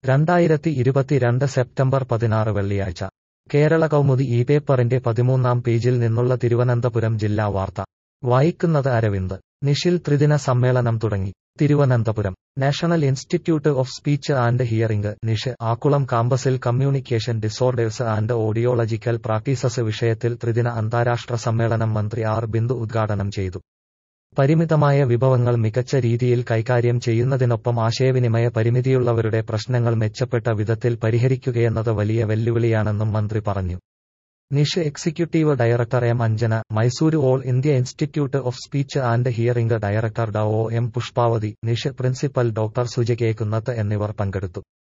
രണ്ടായിരത്തി ഇരുപത്തിരണ്ട് സെപ്റ്റംബർ പതിനാറ് വെള്ളിയാഴ്ച കേരള കൗമുദി ഈ പേപ്പറിന്റെ പതിമൂന്നാം പേജിൽ നിന്നുള്ള തിരുവനന്തപുരം ജില്ലാ വാർത്ത വായിക്കുന്നത് അരവിന്ദ് നിഷിൽ ത്രിദിന സമ്മേളനം തുടങ്ങി Thiruvananthapuram national institute of speech and hearing NISH Akkulam കാമ്പസിൽ communication disorders and audiological practices വിഷയത്തിൽ ത്രിദിന അന്താരാഷ്ട്ര സമ്മേളനം മന്ത്രി ആർ ബിന്ദു ഉദ്ഘാടനം ചെയ്തു പരിമിതമായ വിഭവങ്ങൾ മികച്ച രീതിയിൽ കൈകാര്യം ചെയ്യുന്നതിനൊപ്പം ആശയവിനിമയ പരിമിതിയുള്ളവരുടെ പ്രശ്നങ്ങൾ മെച്ചപ്പെട്ട വിധത്തിൽ പരിഹരിക്കുകയെന്നത് വലിയ വെല്ലുവിളിയാണെന്നും മന്ത്രി പറഞ്ഞു NISH executive director M Anjana Mysuru all India institute of speech and hearing director ഡ ഒ M Pushpavathi NISH principal doctor സുജകേക്കുന്നത്ത് എന്നിവർ പങ്കെടുത്തു